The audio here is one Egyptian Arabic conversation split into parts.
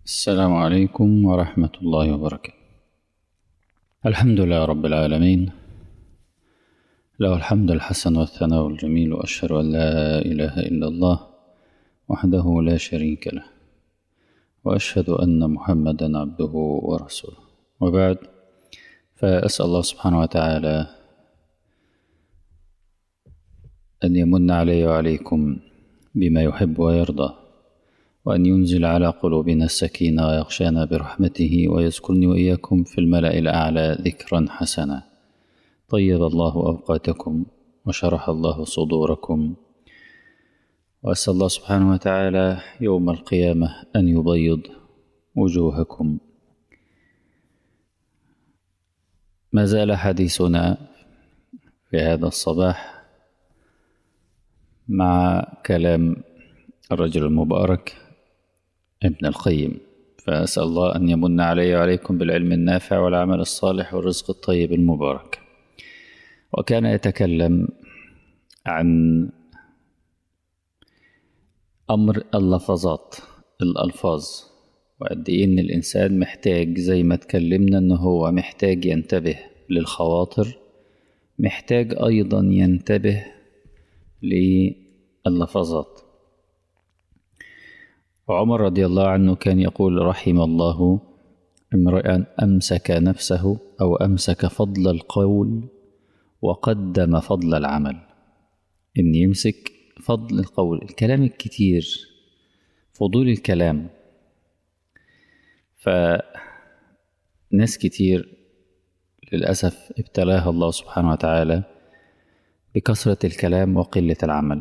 السلام عليكم ورحمة الله وبركاته الحمد لله رب العالمين له الحمد الحسن والثناء الجميل وأشهد أن لا إله إلا الله وحده لا شريك له وأشهد أن محمدا عبده ورسوله وبعد فأسأل الله سبحانه وتعالى أن يمن علي وعليكم بما يحب ويرضى وأن ينزل على قلوبنا السكينة ويغشانا برحمته ويذكرني وإياكم في الملأ الأعلى ذكرا حسنا طيب الله أوقاتكم وشرح الله صدوركم وأسأل الله سبحانه وتعالى يوم القيامة أن يبيض وجوهكم ما زال حديثنا في هذا الصباح مع كلام الرجل المبارك ابن القيم فأسأل الله أن يمن علي وعليكم بالعلم النافع والعمل الصالح والرزق الطيب المبارك وكان يتكلم عن أمر اللفظات الألفاظ وقد إيه إن الإنسان محتاج زي ما اتكلمنا إن هو محتاج ينتبه للخواطر محتاج أيضا ينتبه لللفظات وعمر رضي الله عنه كان يقول رحم الله امرئا أمسك نفسه أو أمسك فضل القول وقدم فضل العمل إن يمسك فضل القول الكلام الكتير فضول الكلام فناس كتير للأسف ابتلاها الله سبحانه وتعالى بكثرة الكلام وقلة العمل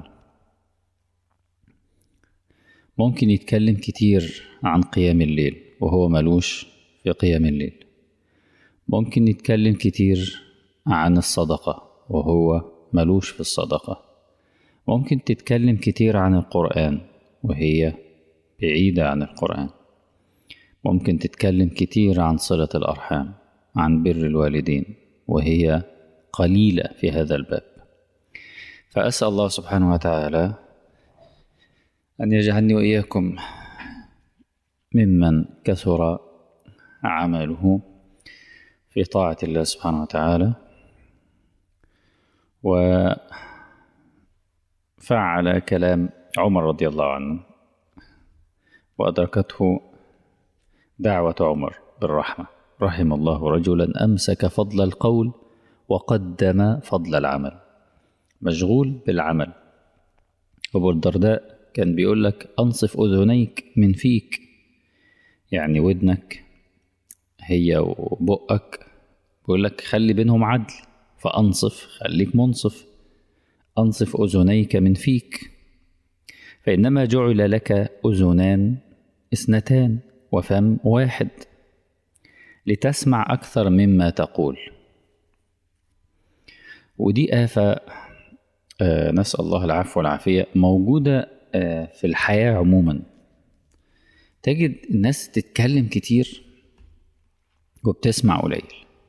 ممكن يتكلم كتير عن قيام الليل وهو ملوش في قيام الليل ممكن يتكلم كتير عن الصدقة وهو ملوش في الصدقة ممكن تتكلم كتير عن القرآن وهي بعيدة عن القرآن ممكن تتكلم كتير عن صلة الأرحام عن بر الوالدين وهي قليلة في هذا الباب فأسأل الله سبحانه وتعالى أن يجعلني وإياكم ممن كثر عمله في طاعة الله سبحانه وتعالى وفعل كلام عمر رضي الله عنه وأدركته دعوة عمر بالرحمة رحم الله رجلا أمسك فضل القول وقدم فضل العمل مشغول بالعمل أبو الدرداء كان بيقول لك أنصف أذنيك من فيك يعني ودنك هي وبقك بيقول لك خلي بينهم عدل فأنصف خليك منصف أنصف أذنيك من فيك فإنما جعل لك أذنان اثنتان وفم واحد لتسمع أكثر مما تقول ودي آفة آه نسأل الله العفو والعافية موجودة آه في الحياة عموما تجد الناس تتكلم كتير وبتسمع قليل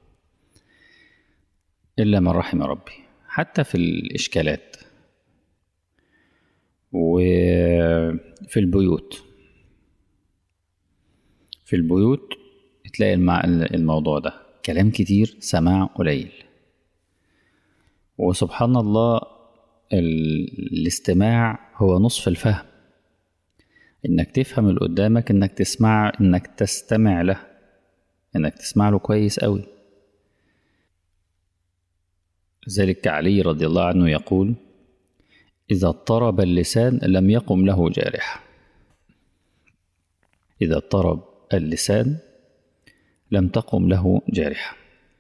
إلا من رحم ربي حتى في الإشكالات وفي البيوت في البيوت تلاقي الموضوع ده كلام كتير سماع قليل وسبحان الله الاستماع هو نصف الفهم انك تفهم اللي قدامك انك تسمع انك تستمع له انك تسمع له كويس قوي ذلك علي رضي الله عنه يقول اذا اضطرب اللسان لم يقم له جارح اذا اضطرب اللسان لم تقم له جارحه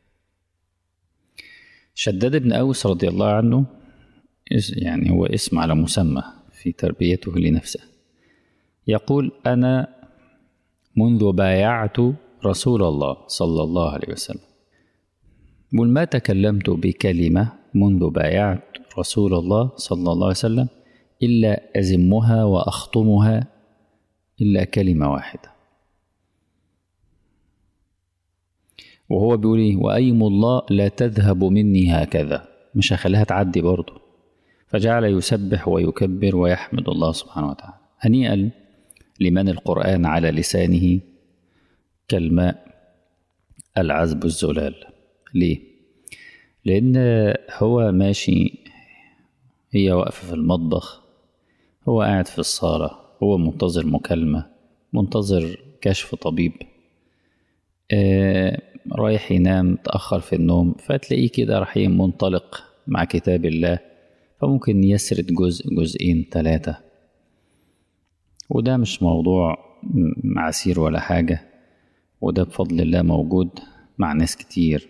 شداد بن أوس رضي الله عنه يعني هو اسم على مسمى في تربيته لنفسه يقول أنا منذ بايعت رسول الله صلى الله عليه وسلم قل ما تكلمت بكلمة منذ بايعت رسول الله صلى الله عليه وسلم إلا أزمها وأخطمها إلا كلمة واحدة وهو بيقول ايه وايم الله لا تذهب مني هكذا مش هخليها تعدي برضه فجعل يسبح ويكبر ويحمد الله سبحانه وتعالى هنيئا لمن القرآن على لسانه كالماء العذب الزلال ليه؟ لأن هو ماشي هي واقفة في المطبخ هو قاعد في الصالة هو منتظر مكالمة منتظر كشف طبيب آه رايح ينام تأخر في النوم فتلاقيه كده راح منطلق مع كتاب الله فممكن يسرد جزء جزئين ثلاثة وده مش موضوع عسير ولا حاجة وده بفضل الله موجود مع ناس كتير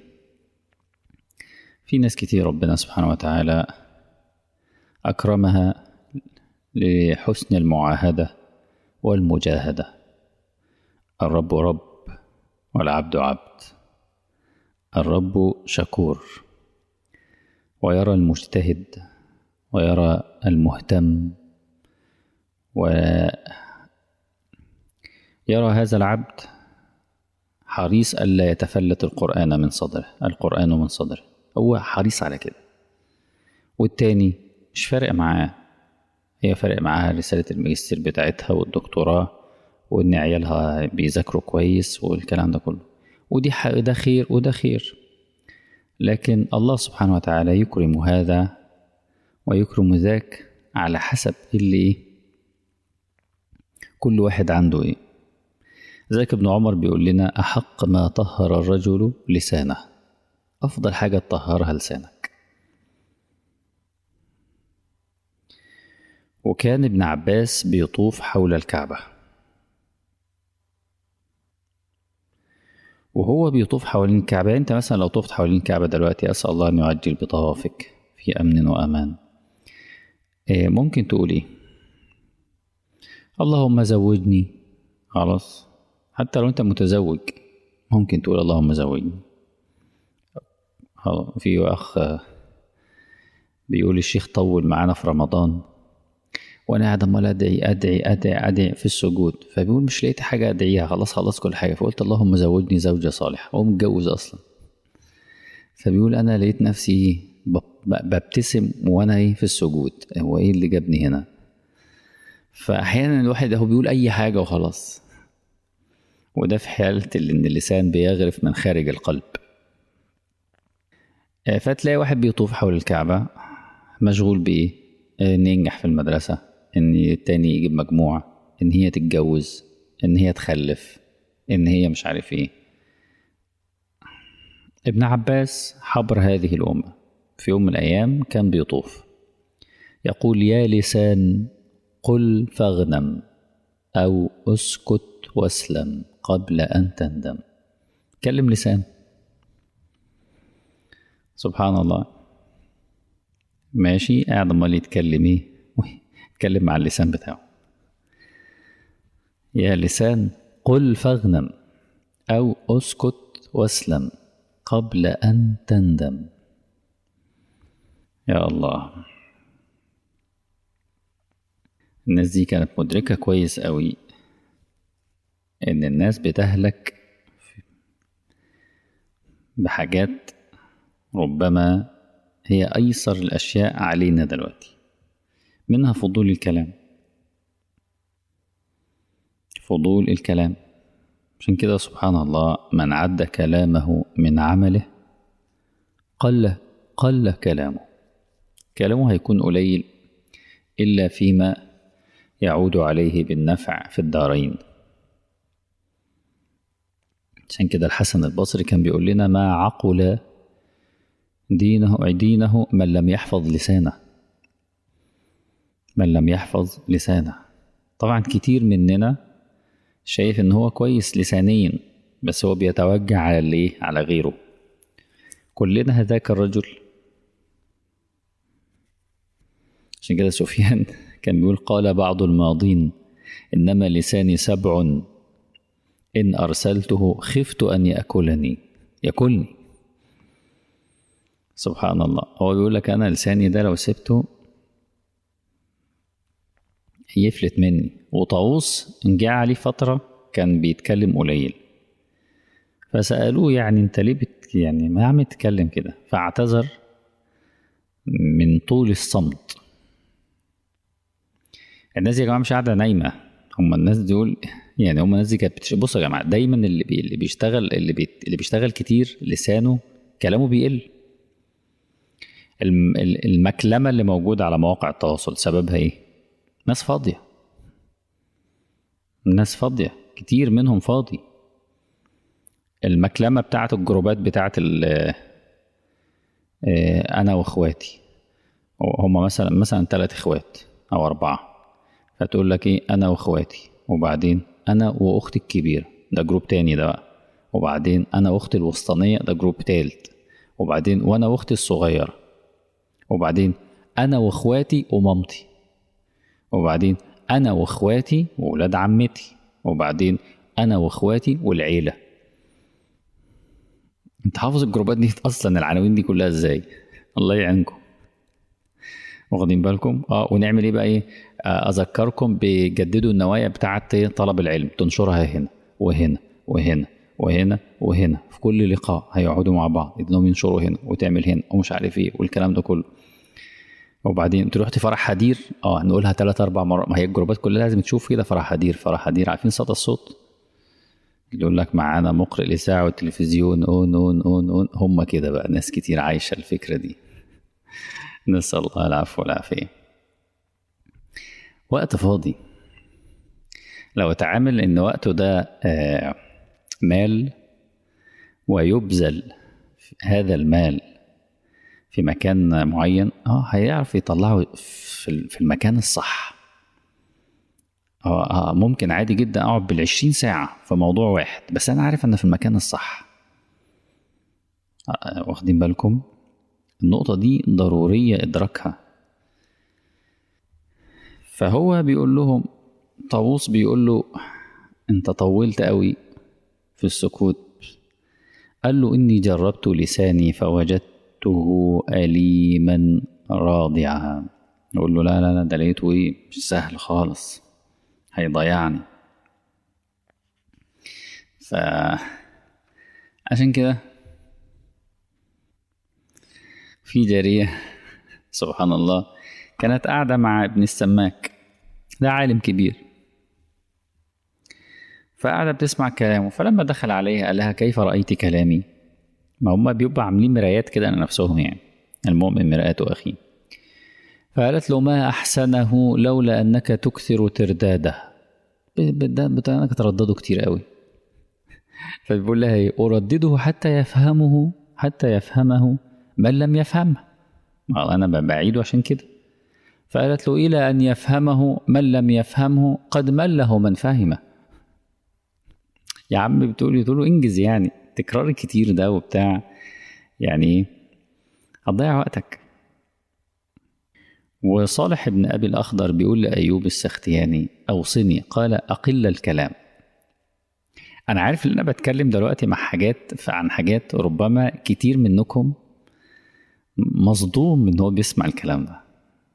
في ناس كتير ربنا سبحانه وتعالى أكرمها لحسن المعاهدة والمجاهدة الرب رب والعبد عبد الرب شكور ويرى المجتهد ويرى المهتم ويرى هذا العبد حريص ألا يتفلت القرآن من صدره القرآن من صدره هو حريص على كده والتاني مش فارق معاه هي فارق معاها رسالة الماجستير بتاعتها والدكتوراه وإن عيالها بيذاكروا كويس والكلام ده كله ودي ده خير وده خير لكن الله سبحانه وتعالى يكرم هذا ويكرم ذاك على حسب اللي ايه كل واحد عنده ايه ذاك ابن عمر بيقول لنا أحق ما طهر الرجل لسانه أفضل حاجة تطهرها لسانك وكان ابن عباس بيطوف حول الكعبة وهو بيطوف حوالين الكعبة انت مثلا لو طفت حوالين الكعبة دلوقتي أسأل الله أن يعجل بطوافك في أمن وأمان إيه ممكن تقول ايه اللهم زوجني خلاص حتى لو انت متزوج ممكن تقول اللهم زوجني في اخ بيقول الشيخ طول معانا في رمضان وانا قاعد امال ادعي ادعي ادعي ادعي في السجود فبيقول مش لقيت حاجه ادعيها خلاص خلاص كل حاجه فقلت اللهم زوجني زوجه صالحه هو متجوز اصلا فبيقول انا لقيت نفسي ببتسم وانا ايه في السجود هو ايه اللي جابني هنا فاحيانا الواحد هو بيقول اي حاجه وخلاص وده في حالة ان اللسان بيغرف من خارج القلب فتلاقي واحد بيطوف حول الكعبة مشغول بإيه؟ إن ينجح في المدرسة إن التاني يجيب مجموع إن هي تتجوز إن هي تخلف إن هي مش عارف إيه ابن عباس حبر هذه الأمة في يوم من الأيام كان بيطوف يقول يا لسان قل فاغنم أو اسكت واسلم قبل أن تندم كلم لسان سبحان الله ماشي قاعد امال يتكلم ايه يتكلم مع اللسان بتاعه يا لسان قل فاغنم او اسكت واسلم قبل ان تندم يا الله الناس دي كانت مدركة كويس قوي ان الناس بتهلك بحاجات ربما هي ايسر الاشياء علينا دلوقتي منها فضول الكلام فضول الكلام عشان كده سبحان الله من عد كلامه من عمله قل قل كلامه كلامه هيكون قليل الا فيما يعود عليه بالنفع في الدارين عشان كده الحسن البصري كان بيقول لنا ما عقل دينه دينه من لم يحفظ لسانه من لم يحفظ لسانه طبعا كتير مننا شايف ان هو كويس لسانيا بس هو بيتوجع على الايه على غيره كلنا هذاك الرجل عشان كده سفيان كان بيقول قال بعض الماضين انما لساني سبع إن أرسلته خفت أن يأكلني يأكلني سبحان الله هو بيقول لك أنا لساني ده لو سبته يفلت مني وطاووس إن جه عليه فترة كان بيتكلم قليل فسألوه يعني أنت ليه بت يعني ما عم تتكلم كده فاعتذر من طول الصمت الناس يا جماعة مش قاعدة نايمة هم الناس دول يعني هم الناس دي كانت بتش... بصوا يا جماعه دايما اللي بي... اللي بيشتغل اللي بي... اللي بيشتغل كتير لسانه كلامه بيقل الم... ال- المكلمه اللي موجوده على مواقع التواصل سببها ايه ناس فاضيه ناس فاضيه كتير منهم فاضي المكلمه بتاعت الجروبات بتاعت ال... آه، انا واخواتي هم مثلا مثلا ثلاث اخوات او اربعه فتقول لك ايه انا واخواتي وبعدين انا واختي الكبيره ده جروب تاني ده بقى وبعدين انا واختي الوسطانيه ده جروب تالت وبعدين وانا واختي الصغيره وبعدين انا واخواتي ومامتي وبعدين انا واخواتي وولاد عمتي وبعدين انا واخواتي والعيله انت حافظ الجروبات دي اصلا العناوين دي كلها ازاي الله يعينكم واخدين بالكم اه ونعمل ايه بقى ايه آه، اذكركم بجددوا النوايا بتاعه إيه؟ طلب العلم تنشرها هنا وهنا وهنا وهنا وهنا في كل لقاء هيقعدوا مع بعض انهم ينشروا هنا وتعمل هنا ومش عارف ايه والكلام ده كله وبعدين تروح فرح حدير اه نقولها ثلاث اربع مرات ما هي الجروبات كلها لازم تشوف كده فرح حدير فرح حدير عارفين صدى الصوت اللي يقول لك معانا مقرئ الاذاعه والتلفزيون اون اون اون اون هم كده بقى ناس كتير عايشه الفكره دي نسال الله العفو والعافيه وقت فاضي لو اتعامل ان وقته ده آه، مال ويبذل هذا المال في مكان معين اه هيعرف يطلعه في في المكان الصح اه آه، ممكن عادي جدا اقعد بالعشرين ساعة في موضوع واحد بس انا عارف ان في المكان الصح آه، واخدين بالكم النقطة دي ضرورية ادراكها فهو بيقول لهم طاووس بيقول له انت طولت قوي في السكوت قال له اني جربت لساني فوجدته اليما راضعا يقول له لا لا لا ده لقيته ايه مش سهل خالص هيضيعني ف عشان كده في جارية سبحان الله كانت قاعدة مع ابن السماك ده عالم كبير فقاعدة بتسمع كلامه فلما دخل عليها قال لها كيف رأيت كلامي ما هم بيبقى عاملين مرايات كده لنفسهم يعني المؤمن مرآة أخيه فقالت له ما أحسنه لولا أنك تكثر ترداده بتاعك تردده كتير قوي فبيقول لها ايه أردده حتى يفهمه حتى يفهمه من لم يفهمه ما أنا بعيده عشان كده فقالت له إلى أن يفهمه من لم يفهمه قد مله من فهمه يا عم بتقولي تقول له انجز يعني تكرار الكتير ده وبتاع يعني ايه هتضيع وقتك وصالح بن أبي الأخضر بيقول لأيوب السختياني أوصني قال أقل الكلام أنا عارف إن أنا بتكلم دلوقتي مع حاجات عن حاجات ربما كتير منكم مصدوم إن هو بيسمع الكلام ده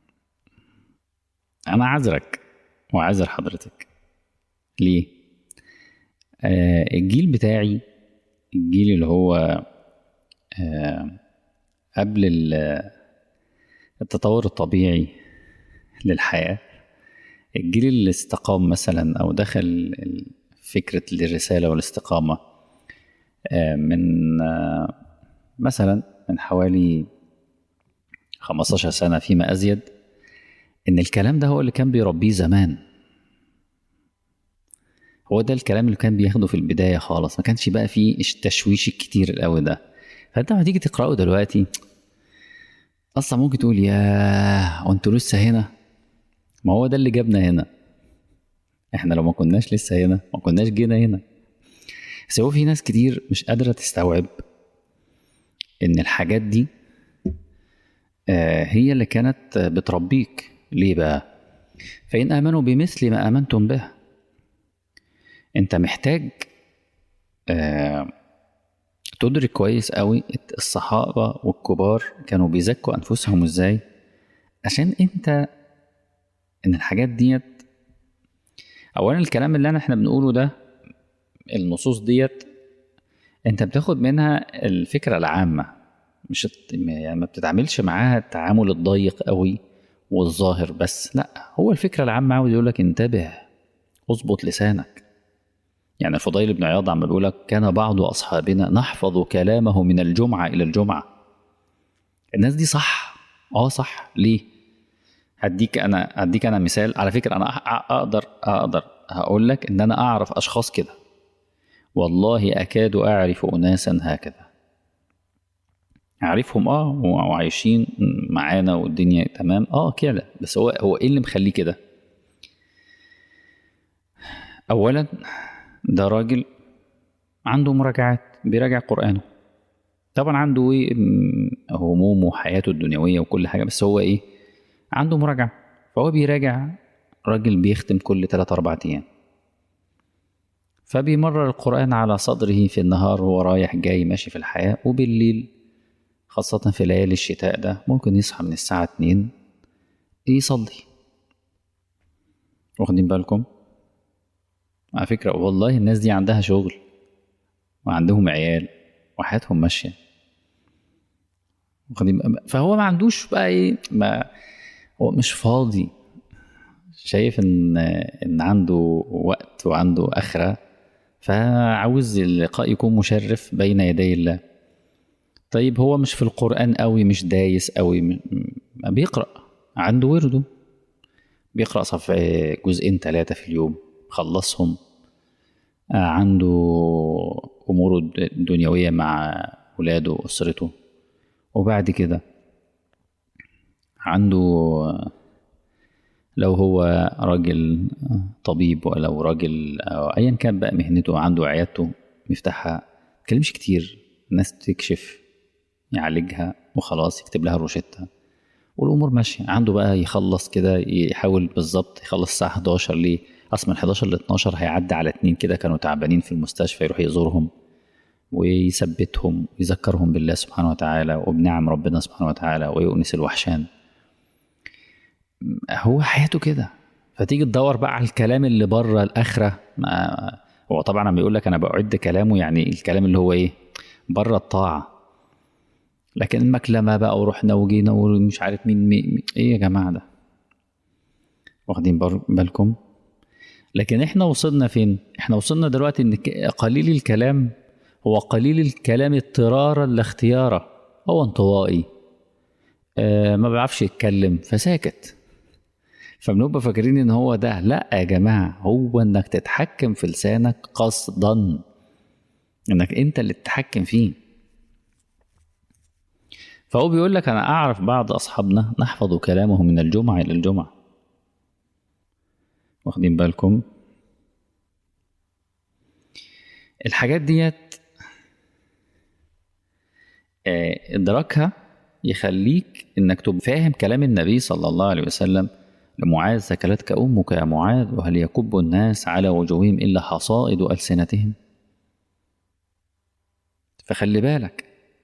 أنا عذرك وعذر حضرتك ليه؟ آه الجيل بتاعي الجيل اللي هو آه قبل التطور الطبيعي للحياة الجيل اللي استقام مثلا أو دخل فكرة الرسالة والاستقامة آه من آه مثلا من حوالي 15 سنة فيما أزيد إن الكلام ده هو اللي كان بيربيه زمان هو ده الكلام اللي كان بياخده في البداية خالص ما كانش بقى فيه التشويش الكتير القوي ده فانت لما تيجي تقرأه دلوقتي اصلا ممكن تقول يا وانتوا لسه هنا ما هو ده اللي جابنا هنا احنا لو ما كناش لسه هنا ما كناش جينا هنا بس هو في ناس كتير مش قادرة تستوعب ان الحاجات دي آه هي اللي كانت بتربيك ليه بقى فإن آمنوا بمثل ما آمنتم به انت محتاج آه تدرك كويس قوي الصحابة والكبار كانوا بيزكوا أنفسهم ازاي عشان انت ان الحاجات ديت اولا الكلام اللي احنا بنقوله ده النصوص ديت انت بتاخد منها الفكرة العامة مش يعني ما بتتعاملش معاها التعامل الضيق قوي والظاهر بس لا هو الفكرة العامة عاوز يقولك انتبه اظبط لسانك يعني الفضيل بن عياض عم بيقول لك كان بعض اصحابنا نحفظ كلامه من الجمعه الى الجمعه الناس دي صح اه صح ليه هديك انا هديك انا مثال على فكره انا اقدر اقدر هقول لك ان انا اعرف اشخاص كده والله اكاد اعرف اناسا هكذا اعرفهم اه وعايشين معانا والدنيا تمام اه كده بس هو هو ايه اللي مخليه كده اولا ده راجل عنده مراجعات بيراجع قرانه طبعا عنده ايه همومه وحياته الدنيويه وكل حاجه بس هو ايه عنده مراجعه فهو بيراجع راجل بيختم كل 3 4 ايام فبيمرر القرآن على صدره في النهار وهو رايح جاي ماشي في الحياة وبالليل خاصة في ليالي الشتاء ده ممكن يصحى من الساعة اتنين يصلي واخدين بالكم على فكرة والله الناس دي عندها شغل وعندهم عيال وحياتهم ماشية واخدين فهو ما عندوش بقى ايه ما هو مش فاضي شايف ان ان عنده وقت وعنده اخره فعاوز اللقاء يكون مشرف بين يدي الله طيب هو مش في القرآن قوي مش دايس قوي بيقرأ عنده ورده بيقرأ صف جزئين ثلاثة في اليوم خلصهم عنده أموره الدنيوية مع ولاده وأسرته وبعد كده عنده لو هو راجل طبيب ولو راجل أو أيا كان بقى مهنته عنده عيادته مفتاحها متكلمش كتير الناس تكشف يعالجها وخلاص يكتب لها روشتة والأمور ماشية عنده بقى يخلص كده يحاول بالظبط يخلص الساعة 11 ليه أصلا من 11 ل 12 هيعدي على اتنين كده كانوا تعبانين في المستشفى يروح يزورهم ويثبتهم ويذكرهم بالله سبحانه وتعالى وبنعم ربنا سبحانه وتعالى ويؤنس الوحشان هو حياته كده فتيجي تدور بقى على الكلام اللي بره الاخره ما هو طبعا لما بيقول لك انا بعد كلامه يعني الكلام اللي هو ايه بره الطاعه لكن المكلمه بقى ورحنا وجينا ومش عارف مين, مين ايه يا جماعه ده واخدين بالكم لكن احنا وصلنا فين احنا وصلنا دلوقتي ان قليل الكلام هو قليل الكلام اضطرارا لا اختيارا هو انطوائي آه ما بيعرفش يتكلم فساكت فبنبقى فاكرين ان هو ده لا يا جماعه هو انك تتحكم في لسانك قصدا انك انت اللي تتحكم فيه فهو بيقول لك انا اعرف بعض اصحابنا نحفظ كلامه من الجمعه الى الجمعه واخدين بالكم الحاجات ديت ادراكها يخليك انك تبقى فاهم كلام النبي صلى الله عليه وسلم لمعاذ ثكلتك امك يا معاذ وهل يكب الناس على وجوههم الا حصائد السنتهم فخلي بالك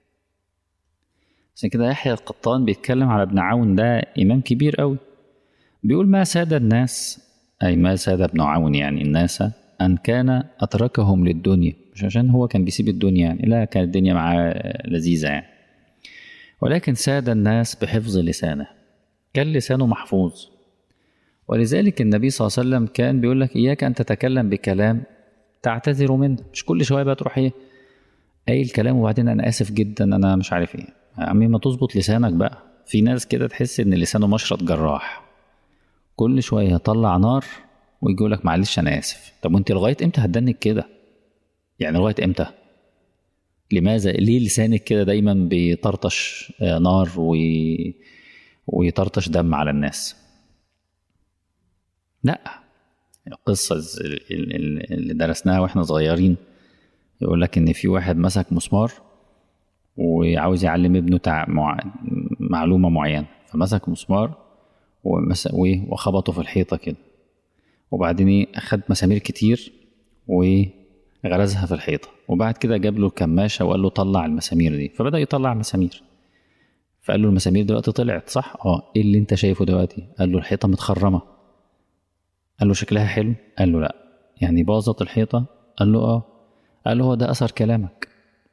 عشان كده يحيى القطان بيتكلم على ابن عون ده امام كبير قوي بيقول ما ساد الناس اي ما ساد ابن عون يعني الناس ان كان اتركهم للدنيا مش عشان هو كان بيسيب الدنيا يعني لا كانت الدنيا معاه لذيذه يعني ولكن ساد الناس بحفظ لسانه كان لسانه محفوظ ولذلك النبي صلى الله عليه وسلم كان بيقول لك إياك أن تتكلم بكلام تعتذر منه مش كل شوية بقى تروح إيه أي الكلام وبعدين أنا آسف جدا أنا مش عارف إيه يا عمي ما تظبط لسانك بقى في ناس كده تحس إن لسانه مشرط جراح كل شوية يطلع نار ويجي يقول لك معلش أنا آسف طب وأنت لغاية إمتى هتدنك كده يعني لغاية إمتى لماذا ليه لسانك كده دايما بيطرطش نار وي... ويطرطش دم على الناس لا القصة اللي درسناها واحنا صغيرين يقول لك ان في واحد مسك مسمار وعاوز يعلم ابنه تع... مع... معلومة معينة فمسك مسمار ومس... وخبطه في الحيطة كده وبعدين اخد مسامير كتير وغرزها في الحيطة وبعد كده جاب له كماشة وقال له طلع المسامير دي فبدأ يطلع المسامير فقال له المسامير دلوقتي طلعت صح اه ايه اللي انت شايفه دلوقتي قال له الحيطة متخرمة قال له شكلها حلو قال له لا يعني باظت الحيطة قال له اه قال له هو ده أثر كلامك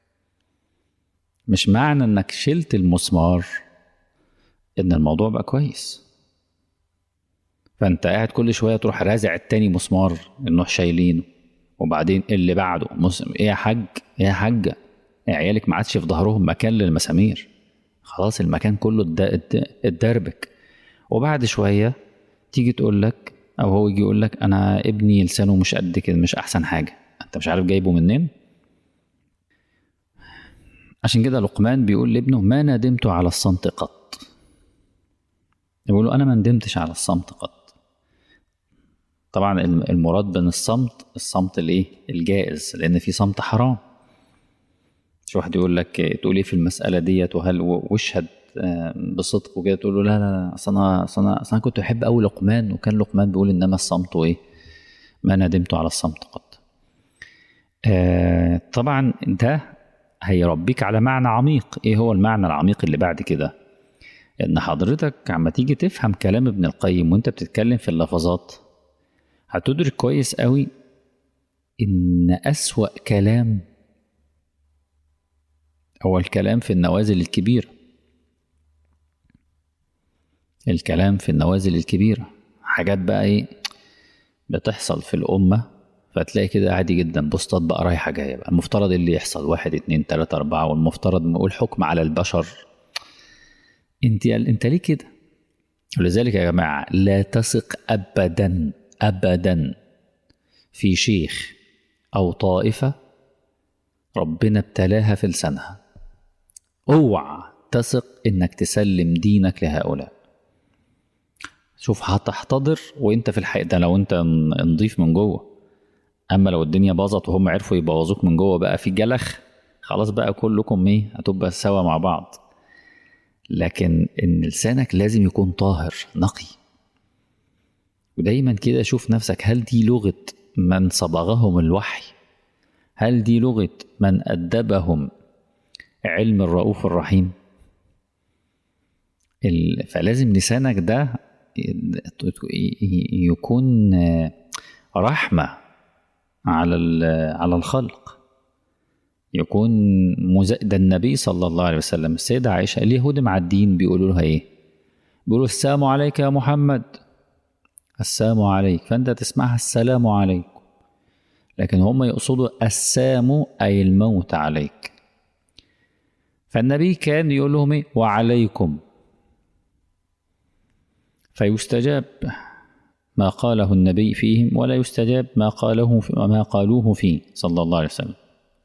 مش معنى انك شلت المسمار ان الموضوع بقى كويس فانت قاعد كل شويه تروح رازع التاني مسمار انه شايلينه وبعدين اللي بعده مسلم ايه يا حاج ايه يا حاجه إيه عيالك ما عادش في ظهرهم مكان للمسامير خلاص المكان كله اتد- اتد- اتدربك وبعد شويه تيجي تقول لك او هو يجي يقول لك انا ابني لسانه مش قد كده مش احسن حاجه انت مش عارف جايبه منين عشان كده لقمان بيقول لابنه ما ندمت على الصمت قط يقول له انا ما ندمتش على الصمت قط طبعا الم- المراد بين الصمت الصمت الايه الجائز لان في صمت حرام مش واحد يقول لك تقول ايه في المساله ديت وهل واشهد آه، بصدق وكده تقول له لا لا لا اصل انا اصل انا أصل أنا كنت بحب قوي لقمان وكان لقمان بيقول انما الصمت ايه ما ندمت على الصمت قط آه طبعا ده هيربيك على معنى عميق ايه هو المعنى العميق اللي بعد كده ان حضرتك عما تيجي تفهم كلام ابن القيم وانت بتتكلم في اللفظات هتدرك كويس قوي ان اسوأ كلام هو الكلام في النوازل الكبيرة الكلام في النوازل الكبيرة حاجات بقى ايه بتحصل في الأمة فتلاقي كده عادي جدا بوستات بقى رايحة جاية بقى المفترض إيه اللي يحصل واحد اتنين تلاتة أربعة والمفترض نقول حكم على البشر انت انت ليه كده ولذلك يا جماعة لا تثق أبدا أبدا في شيخ أو طائفة ربنا ابتلاها في لسانها اوعى تثق انك تسلم دينك لهؤلاء شوف هتحتضر وانت في الحقيقة ده لو انت نضيف من جوه اما لو الدنيا باظت وهم عرفوا يبوظوك من جوه بقى في جلخ خلاص بقى كلكم ايه هتبقى سوا مع بعض لكن ان لسانك لازم يكون طاهر نقي ودايما كده شوف نفسك هل دي لغة من صبغهم الوحي هل دي لغة من أدبهم علم الرؤوف الرحيم ال- فلازم لسانك ده يكون رحمة على ال- على الخلق يكون مز... ده النبي صلى الله عليه وسلم السيدة عائشة اليهود معدين بيقولوا لها ايه بيقولوا السلام عليك يا محمد السلام عليك فانت تسمعها السلام عليكم لكن هم يقصدوا السام أي الموت عليك فالنبي كان يقول لهم إيه وعليكم فيستجاب ما قاله النبي فيهم ولا يستجاب ما قاله في ما قالوه فيه صلى الله عليه وسلم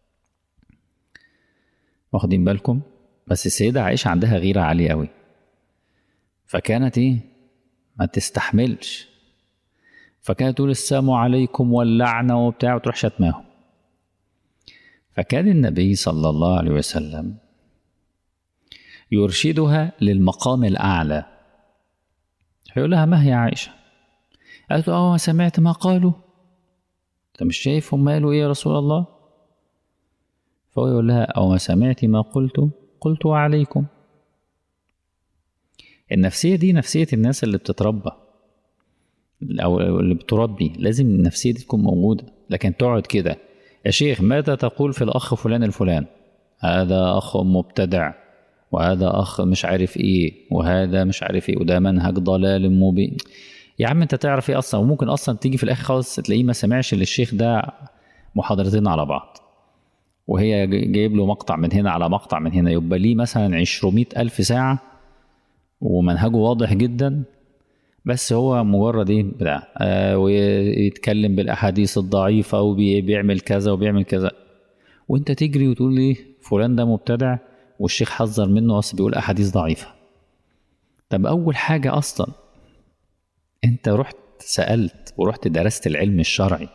واخدين بالكم بس السيدة عائشة عندها غيرة عالية قوي فكانت ايه ما تستحملش فكانت تقول السلام عليكم واللعنة وبتاع وتروح شتماهم فكان النبي صلى الله عليه وسلم يرشدها للمقام الأعلى فيقول لها ما هي عائشة قالت له اه سمعت ما قالوا انت مش شايف هم قالوا ايه يا رسول الله فهو يقول لها او ما سمعت ما قلت قلت وعليكم النفسية دي نفسية الناس اللي بتتربى او اللي بتربي لازم النفسيه دي تكون موجوده لكن تقعد كده يا شيخ ماذا تقول في الاخ فلان الفلان هذا اخ مبتدع وهذا اخ مش عارف ايه وهذا مش عارف ايه وده منهج ضلال مبين يا عم انت تعرف ايه اصلا وممكن اصلا تيجي في الاخر خالص تلاقيه ما سمعش للشيخ ده محاضرتين على بعض وهي جايب له مقطع من هنا على مقطع من هنا يبقى ليه مثلا 200 ألف ساعة ومنهجه واضح جدا بس هو مجرد ايه بتاع آه ويتكلم بالاحاديث الضعيفه وبيعمل كذا وبيعمل كذا وانت تجري وتقول لي فلان ده مبتدع والشيخ حذر منه اصل بيقول احاديث ضعيفه طب اول حاجه اصلا انت رحت سالت ورحت درست العلم الشرعي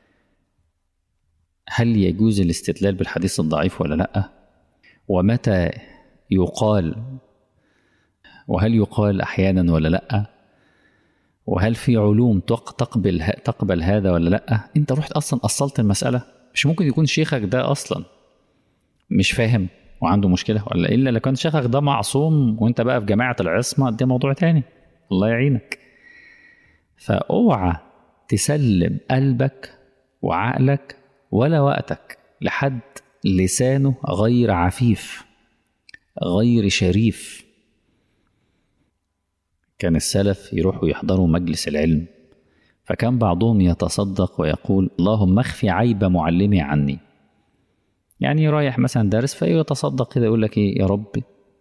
هل يجوز الاستدلال بالحديث الضعيف ولا لا ومتى يقال وهل يقال احيانا ولا لا وهل في علوم تقبل تقبل هذا ولا لا انت رحت اصلا اصلت المساله مش ممكن يكون شيخك ده اصلا مش فاهم وعنده مشكله ولا الا لو كان شيخك ده معصوم وانت بقى في جماعه العصمه ده موضوع تاني الله يعينك فاوعى تسلم قلبك وعقلك ولا وقتك لحد لسانه غير عفيف غير شريف كان السلف يروحوا يحضروا مجلس العلم فكان بعضهم يتصدق ويقول اللهم اخفي عيب معلمي عني يعني رايح مثلا درس فيتصدق كده يقول لك ايه يا رب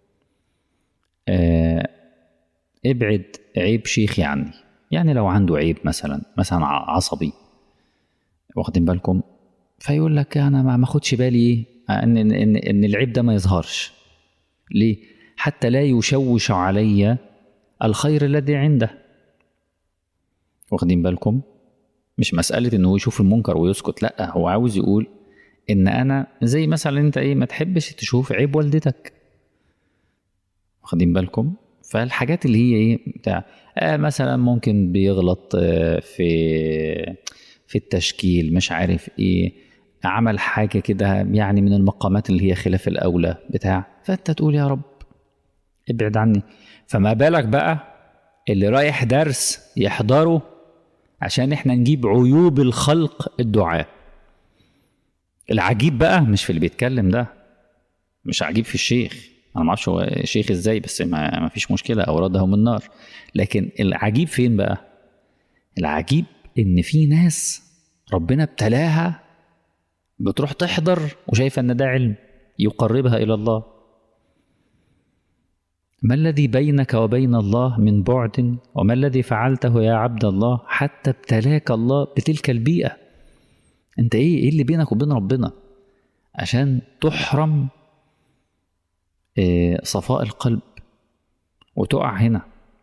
آه ابعد عيب شيخي عني يعني لو عنده عيب مثلا مثلا عصبي واخدين بالكم فيقول لك انا ما ماخدش بالي ايه ان ان ان العيب ده ما يظهرش ليه حتى لا يشوش علي الخير الذي عنده واخدين بالكم مش مسألة إن هو يشوف المنكر ويسكت لأ هو عاوز يقول إن أنا زي مثلا أنت إيه ما تحبش تشوف عيب والدتك واخدين بالكم فالحاجات اللي هي إيه بتاع آه مثلا ممكن بيغلط آه في في التشكيل مش عارف إيه عمل حاجة كده يعني من المقامات اللي هي خلاف الأولى بتاع فأنت تقول يا رب ابعد عني فما بالك بقى اللي رايح درس يحضره عشان احنا نجيب عيوب الخلق الدعاء العجيب بقى مش في اللي بيتكلم ده مش عجيب في الشيخ انا ما اعرفش هو شيخ ازاي بس ما, ما فيش مشكله اوردهم النار لكن العجيب فين بقى العجيب ان في ناس ربنا ابتلاها بتروح تحضر وشايفه ان ده علم يقربها الى الله ما الذي بينك وبين الله من بعد وما الذي فعلته يا عبد الله حتى ابتلاك الله بتلك البيئة انت ايه ايه اللي بينك وبين ربنا عشان تحرم إيه صفاء القلب وتقع هنا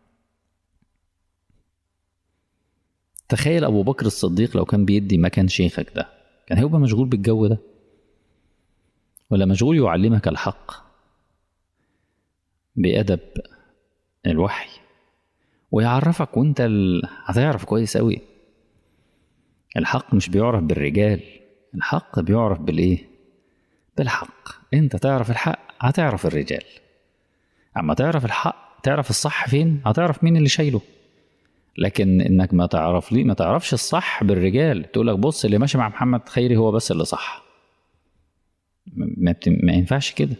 تخيل ابو بكر الصديق لو كان بيدي مكان شيخك ده كان هيبقى مشغول بالجو ده ولا مشغول يعلمك الحق بأدب الوحي ويعرفك وانت ال... هتعرف كويس قوي الحق مش بيعرف بالرجال الحق بيعرف بالايه بالحق انت تعرف الحق هتعرف الرجال اما تعرف الحق تعرف الصح فين هتعرف مين اللي شايله لكن انك ما تعرف ليه ما تعرفش الصح بالرجال تقول لك بص اللي ماشي مع محمد خيري هو بس اللي صح ما, بت... ما ينفعش كده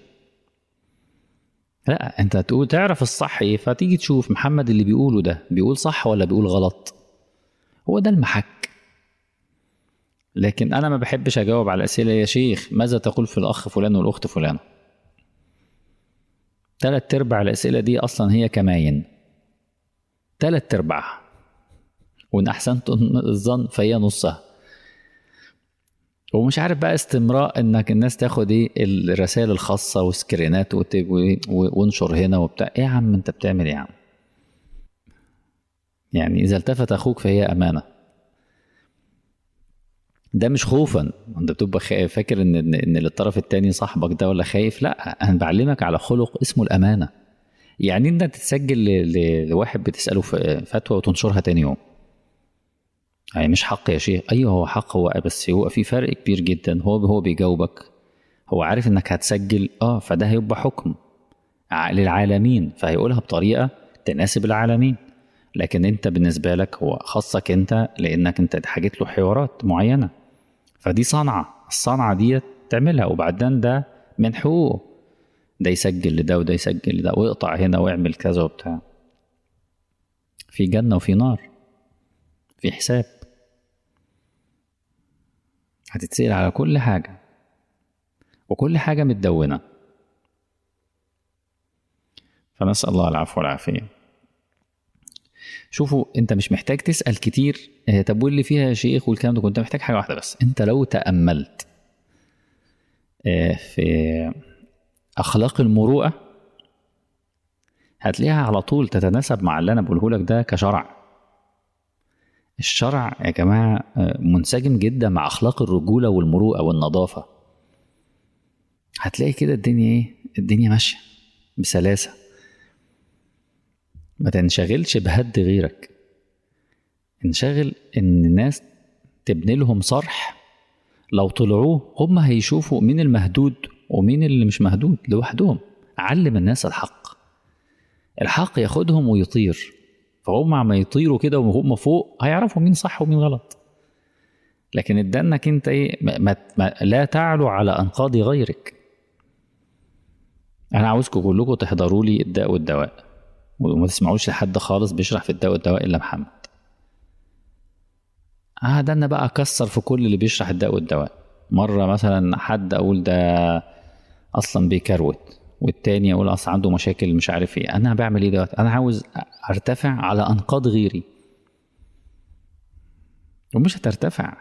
لا انت تقول تعرف الصح ايه فتيجي تشوف محمد اللي بيقوله ده بيقول صح ولا بيقول غلط هو ده المحك لكن انا ما بحبش اجاوب على الاسئله يا شيخ ماذا تقول في الاخ فلان والاخت فلانه تلات ارباع الاسئله دي اصلا هي كماين تلات ارباعها وان احسنت الظن فهي نصها ومش عارف بقى استمراء انك الناس تاخد ايه الرسائل الخاصه وسكرينات وانشر هنا وبتاع ايه يا عم انت بتعمل ايه يا عم يعني اذا التفت اخوك فهي امانه ده مش خوفا انت بتبقى فاكر ان ان الطرف التاني صاحبك ده ولا خايف لا انا بعلمك على خلق اسمه الامانه يعني انت تتسجل لواحد بتساله فتوى وتنشرها تاني يوم يعني مش حق يا شيخ ايوه هو حق هو بس هو في فرق كبير جدا هو هو بيجاوبك هو عارف انك هتسجل اه فده هيبقى حكم للعالمين فهيقولها بطريقه تناسب العالمين لكن انت بالنسبه لك هو خاصك انت لانك انت حاجت له حوارات معينه فدي صنعه الصنعه دي تعملها وبعدين ده من حقوقه ده يسجل لده وده يسجل لده ويقطع هنا ويعمل كذا وبتاع في جنه وفي نار في حساب هتتسأل على كل حاجة وكل حاجة متدونة فنسأل الله العفو والعافية شوفوا انت مش محتاج تسأل كتير طب واللي فيها يا شيخ والكلام ده كنت محتاج حاجة واحدة بس انت لو تأملت في أخلاق المروءة هتلاقيها على طول تتناسب مع اللي أنا بقوله لك ده كشرع الشرع يا جماعة منسجم جدا مع أخلاق الرجولة والمروءة والنظافة هتلاقي كده الدنيا إيه الدنيا ماشية بسلاسة ما تنشغلش بهد غيرك انشغل إن الناس تبني لهم صرح لو طلعوه هم هيشوفوا مين المهدود ومين اللي مش مهدود لوحدهم علم الناس الحق الحق ياخدهم ويطير فهم عم يطيروا كده وهم فوق هيعرفوا مين صح ومين غلط لكن ادانك انت ايه ما ما لا تعلو على انقاض غيرك انا عاوزكم كلكم تحضروا لي الداء والدواء وما تسمعوش لحد خالص بيشرح في الدواء والدواء الا محمد اه ده انا بقى اكسر في كل اللي بيشرح الدواء والدواء مره مثلا حد اقول ده اصلا بيكروت والتاني اقول اصلا عنده مشاكل مش عارف ايه انا بعمل ايه دلوقتي انا عاوز ارتفع على انقاض غيري ومش هترتفع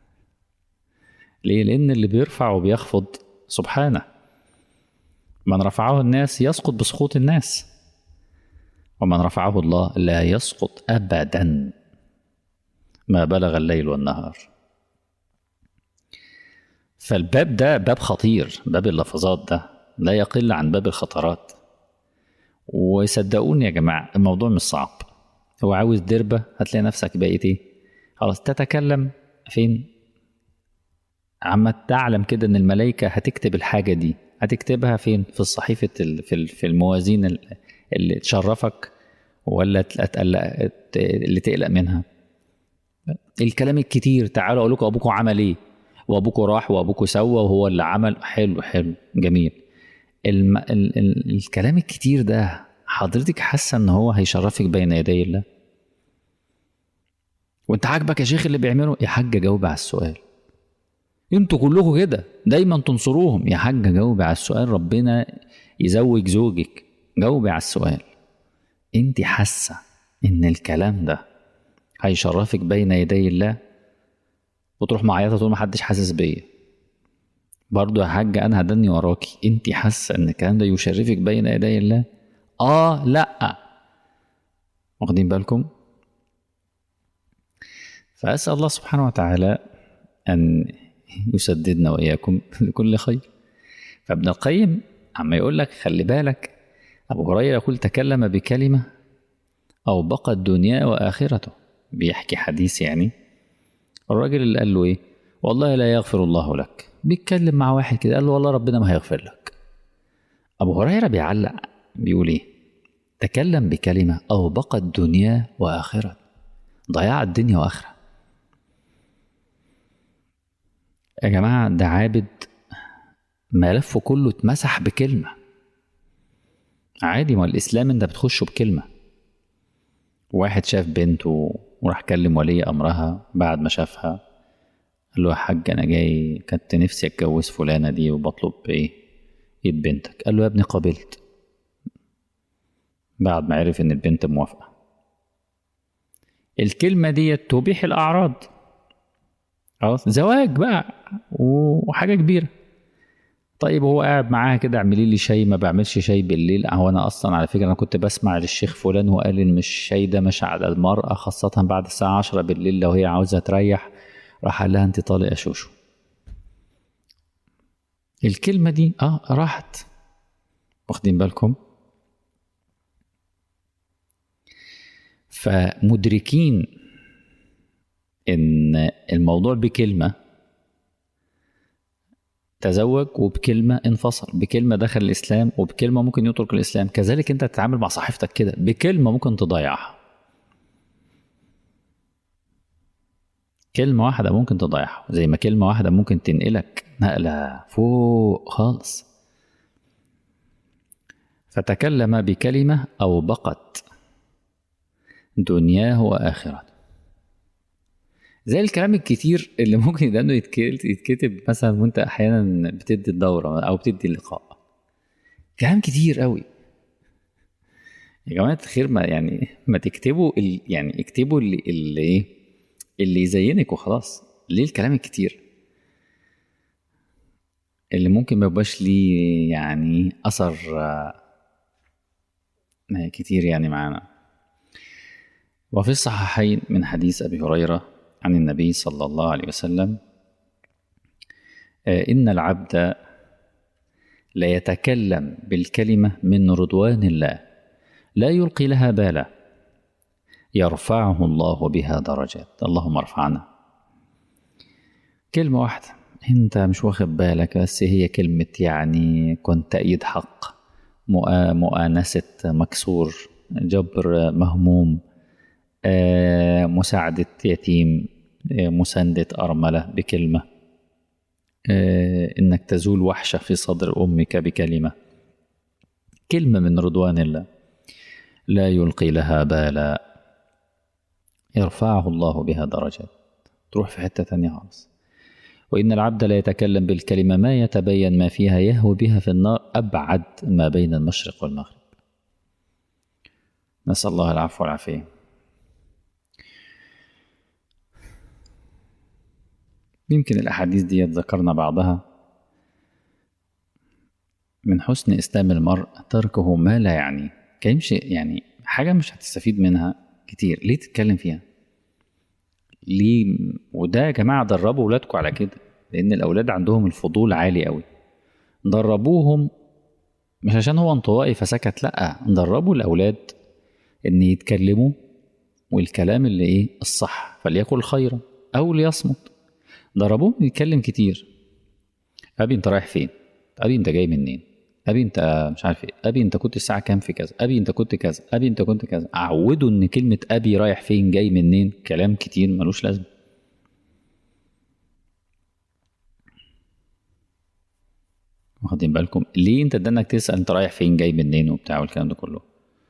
ليه لان اللي بيرفع وبيخفض سبحانه من رفعه الناس يسقط بسقوط الناس ومن رفعه الله لا يسقط ابدا ما بلغ الليل والنهار فالباب ده باب خطير باب اللفظات ده لا يقل عن باب الخطرات وصدقوني يا جماعة الموضوع مش صعب هو عاوز دربة هتلاقي نفسك بقيت ايه خلاص تتكلم فين عما تعلم كده ان الملائكة هتكتب الحاجة دي هتكتبها فين في الصحيفة في في الموازين اللي تشرفك ولا تقلق اللي تقلق منها الكلام الكتير تعالوا اقول لكم ابوكم عمل ايه وابوكم راح وابوكم سوى وهو اللي عمل حلو حلو جميل الم... ال... ال... الكلام الكتير ده حضرتك حاسه ان هو هيشرفك بين يدي الله وانت عاجبك يا شيخ اللي بيعمله يا حاج جاوب على السؤال انتوا كلكم كده دايما تنصروهم يا حاج جاوبي على السؤال ربنا يزوج زوجك جاوبي على السؤال انت حاسه ان الكلام ده هيشرفك بين يدي الله وتروح معيطه تقول محدش حاسس بيا برضه يا حاجة أنا هدني وراكي أنت حاسة إن الكلام ده يشرفك بين يدي الله؟ آه لأ واخدين بالكم؟ فأسأل الله سبحانه وتعالى أن يسددنا وإياكم لكل خير فابن القيم عما يقول لك خلي بالك أبو هريرة يقول تكلم بكلمة أو بقى الدنيا وآخرته بيحكي حديث يعني الراجل اللي قال له إيه والله لا يغفر الله لك بيتكلم مع واحد كده قال له والله ربنا ما هيغفر لك أبو هريرة بيعلق بيقول إيه تكلم بكلمة أو بقى الدنيا وآخرة ضياع الدنيا وآخرة يا جماعة ده عابد ملفه كله اتمسح بكلمة عادي ما الإسلام أنت بتخشه بكلمة واحد شاف بنته وراح كلم ولي أمرها بعد ما شافها قال له يا حاج أنا جاي كنت نفسي أتجوز فلانة دي وبطلب إيه إيد بنتك قال له يا ابني قبلت بعد ما عرف إن البنت موافقة الكلمة دي تبيح الأعراض خلاص زواج بقى وحاجة كبيرة طيب هو قاعد معاها كده اعملي لي شاي ما بعملش شاي بالليل هو انا اصلا على فكره انا كنت بسمع للشيخ فلان وقال ان الشاي ده مش على المراه خاصه بعد الساعه 10 بالليل لو هي عاوزه تريح راح قال لها انت طالق يا شوشو الكلمه دي اه راحت واخدين بالكم فمدركين ان الموضوع بكلمه تزوج وبكلمة انفصل بكلمة دخل الإسلام وبكلمة ممكن يترك الإسلام كذلك أنت تتعامل مع صحيفتك كده بكلمة ممكن تضيعها كلمة واحدة ممكن تضيعها زي ما كلمة واحدة ممكن تنقلك نقلة فوق خالص فتكلم بكلمة أو بقت دنياه وآخرته زي الكلام الكتير اللي ممكن لانه يتكتب مثلا وانت احيانا بتدي الدوره او بتدي اللقاء كلام كتير قوي يا جماعه الخير ما يعني ما تكتبوا ال... يعني اكتبوا اللي اللي ايه اللي يزينك وخلاص ليه الكلام الكتير اللي ممكن ما يبقاش ليه يعني اثر كتير يعني معانا وفي الصحيحين من حديث ابي هريره عن النبي صلى الله عليه وسلم إن العبد ليتكلم بالكلمة من رضوان الله لا يلقي لها بالا يرفعه الله بها درجات اللهم ارفعنا كلمة واحدة انت مش واخد بالك بس هي كلمة يعني كنت تأييد حق مؤانسة مكسور جبر مهموم مساعدة يتيم مساندة أرملة بكلمة إنك تزول وحشة في صدر أمك بكلمة كلمة من رضوان الله لا يلقي لها بالا يرفعه الله بها درجات تروح في حتة تانية خالص وإن العبد لا يتكلم بالكلمة ما يتبين ما فيها يهوي بها في النار أبعد ما بين المشرق والمغرب نسأل الله العفو والعافية يمكن الأحاديث دي ذكرنا بعضها من حسن إسلام المرء تركه ما لا يعني كيمشي يعني حاجة مش هتستفيد منها كتير ليه تتكلم فيها ليه وده يا جماعة دربوا ولادكم على كده لأن الأولاد عندهم الفضول عالي قوي دربوهم مش عشان هو انطوائي فسكت لأ دربوا الأولاد إن يتكلموا والكلام اللي إيه الصح فليقل خيرا أو ليصمت ضربوه يتكلم كتير أبي أنت رايح فين؟ أبي أنت جاي منين؟ أبي أنت مش عارف إيه أبي أنت كنت الساعة كام في كذا؟ أبي أنت كنت كذا؟ أبي أنت كنت كذا؟ أعودوا إن كلمة أبي رايح فين جاي منين كلام كتير ملوش لازمة واخدين بالكم ليه انت ده انك تسال انت رايح فين جاي منين وبتاع والكلام ده كله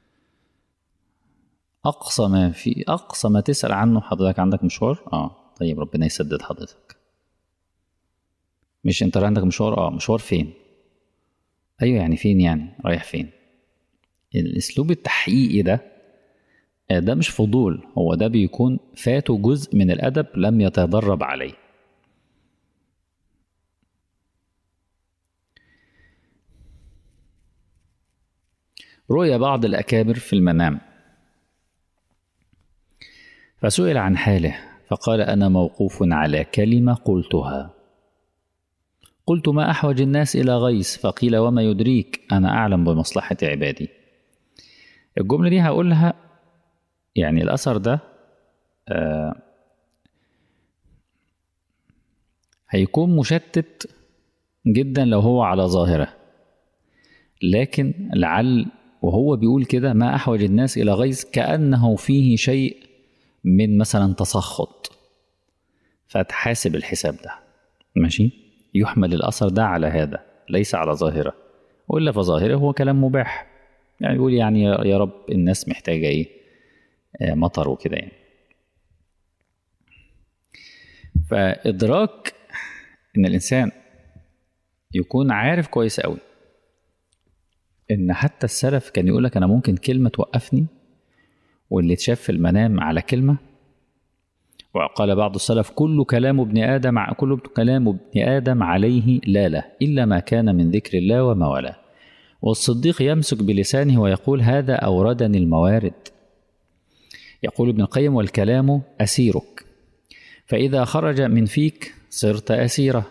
اقصى ما في اقصى ما تسال عنه حضرتك عندك مشوار اه طيب ربنا يسدد حضرتك مش انت عندك مشوار اه مشوار فين ايوه يعني فين يعني رايح فين الاسلوب التحقيقي ده ده مش فضول هو ده بيكون فاته جزء من الادب لم يتدرب عليه رؤيا بعض الأكابر في المنام فسئل عن حاله فقال أنا موقوف على كلمة قلتها قلت ما أحوج الناس إلى غيث فقيل وما يدريك أنا أعلم بمصلحة عبادي الجملة دي هقولها يعني الأثر ده آه هيكون مشتت جدا لو هو على ظاهره لكن لعل وهو بيقول كده ما أحوج الناس إلى غيظ كأنه فيه شيء من مثلا تسخط فتحاسب الحساب ده ماشي يحمل الأثر ده على هذا ليس على ظاهرة وإلا فظاهره هو كلام مباح يعني يقول يعني يا رب الناس محتاجة إيه آه مطر وكده يعني فإدراك إن الإنسان يكون عارف كويس قوي ان حتى السلف كان يقول لك انا ممكن كلمه توقفني واللي اتشاف في المنام على كلمه وقال بعض السلف كل كلام ابن ادم كل كلام ابن ادم عليه لا له الا ما كان من ذكر الله وما والاه والصديق يمسك بلسانه ويقول هذا اوردني الموارد يقول ابن القيم والكلام اسيرك فاذا خرج من فيك صرت اسيره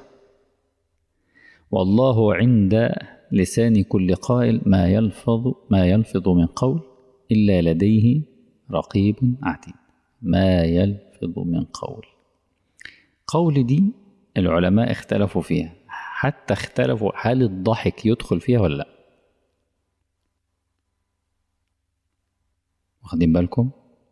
والله عند لسان كل قائل ما يلفظ ما يلفظ من قول إلا لديه رقيب عتيد ما يلفظ من قول قول دي العلماء اختلفوا فيها حتى اختلفوا هل الضحك يدخل فيها ولا لا واخدين بالكم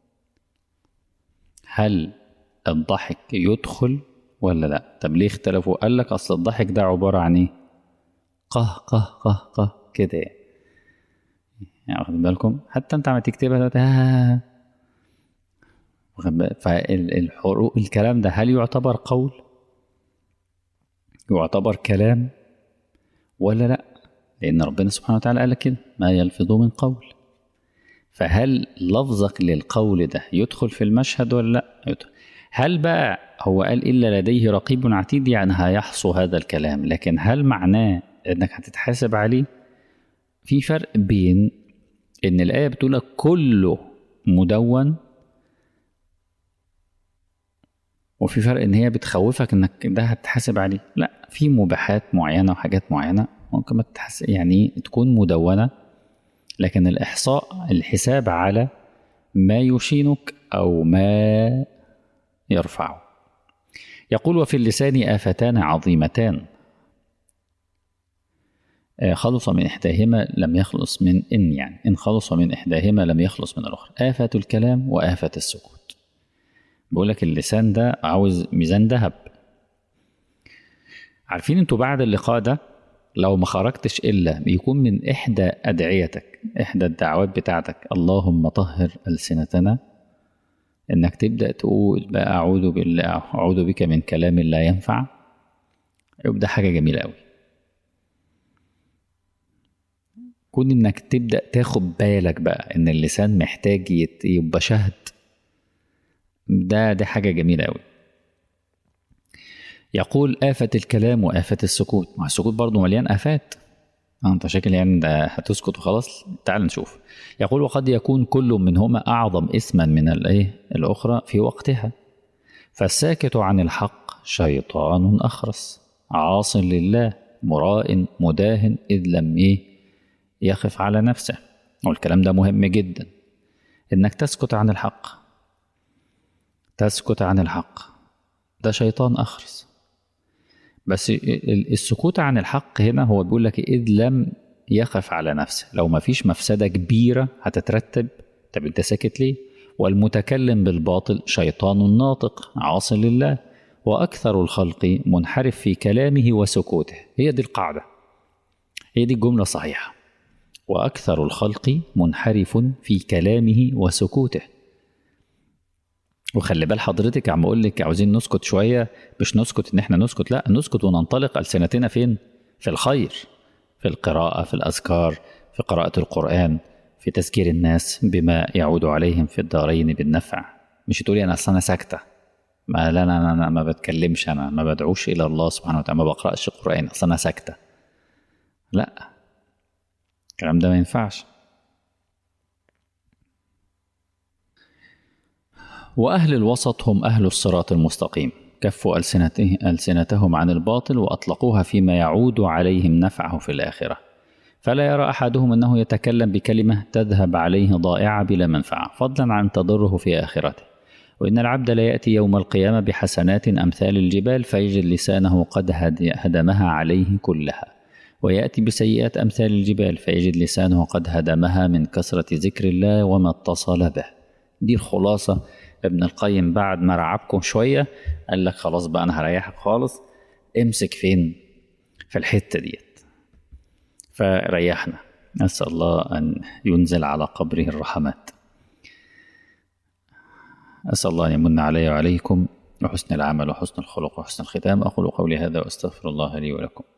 هل الضحك يدخل ولا لا طب ليه اختلفوا قال لك اصل الضحك ده عباره عن ايه قه قه قه قه كده يعني واخدين بالكم حتى انت عم تكتبها دلوقتي ها فالحروف الكلام ده هل يعتبر قول يعتبر كلام ولا لا لان ربنا سبحانه وتعالى قال كده ما يلفظ من قول فهل لفظك للقول ده يدخل في المشهد ولا لا يدخل. هل بقى هو قال الا لديه رقيب عتيد يعني هيحصو هذا الكلام لكن هل معناه انك هتتحاسب عليه في فرق بين ان الايه بتقول لك كله مدون وفي فرق ان هي بتخوفك انك ده هتتحاسب عليه لا في مباحات معينه وحاجات معينه ممكن ما تتحس يعني تكون مدونه لكن الاحصاء الحساب على ما يشينك او ما يرفعه يقول وفي اللسان آفتان عظيمتان خلص من إحداهما لم يخلص من إن يعني إن خلص من إحداهما لم يخلص من الأخرى آفة الكلام وآفة السكوت بقول لك اللسان ده عاوز ميزان ذهب عارفين انتوا بعد اللقاء ده لو ما خرجتش إلا يكون من إحدى أدعيتك إحدى الدعوات بتاعتك اللهم طهر ألسنتنا إنك تبدأ تقول بقى أعوذ بالله أعوذ بك من كلام لا ينفع يبقى حاجة جميلة أوي كون إنك تبدأ تاخد بالك بقى إن اللسان محتاج يت- يبقى شهد ده ده حاجة جميلة أوي يقول آفة الكلام وآفة السكوت مع السكوت برضو مليان آفات آه، انت شكل يعني ده هتسكت وخلاص تعال نشوف يقول وقد يكون كل منهما أعظم اسما من الايه الأخرى في وقتها فالساكت عن الحق شيطان أخرس عاص لله مراء مداهن إذ لم إيه يخف على نفسه والكلام ده مهم جدا إنك تسكت عن الحق تسكت عن الحق ده شيطان أخرس بس ال- السكوت عن الحق هنا هو بيقول لك إذ لم يخف على نفسه لو ما فيش مفسدة كبيرة هتترتب طب أنت ساكت ليه والمتكلم بالباطل شيطان ناطق عاص لله وأكثر الخلق منحرف في كلامه وسكوته هي دي القاعدة هي دي الجملة الصحيحة وأكثر الخلق منحرف في كلامه وسكوته وخلي بال حضرتك عم اقول لك عاوزين نسكت شويه مش نسكت ان احنا نسكت لا نسكت وننطلق السنتنا فين في الخير في القراءه في الاذكار في قراءه القران في تذكير الناس بما يعود عليهم في الدارين بالنفع مش تقولي انا اصل انا ساكته ما لا انا انا ما بتكلمش انا ما بدعوش الى الله سبحانه وتعالى ما بقراش القران اصل انا ساكته لا الكلام ده ما ينفعش وأهل الوسط هم أهل الصراط المستقيم كفوا ألسنته ألسنتهم عن الباطل وأطلقوها فيما يعود عليهم نفعه في الآخرة فلا يرى أحدهم أنه يتكلم بكلمة تذهب عليه ضائعة بلا منفعة فضلا عن تضره في آخرته وإن العبد لا يأتي يوم القيامة بحسنات أمثال الجبال فيجد لسانه قد هد- هدمها عليه كلها ويأتي بسيئات أمثال الجبال فيجد لسانه قد هدمها من كثرة ذكر الله وما اتصل به دي الخلاصة ابن القيم بعد ما رعبكم شوية قال لك خلاص بقى أنا هريحك خالص امسك فين في الحتة ديت فريحنا نسأل الله أن ينزل على قبره الرحمات أسأل الله أن يمن علي وعليكم وحسن العمل وحسن الخلق وحسن الختام أقول قولي هذا وأستغفر الله لي ولكم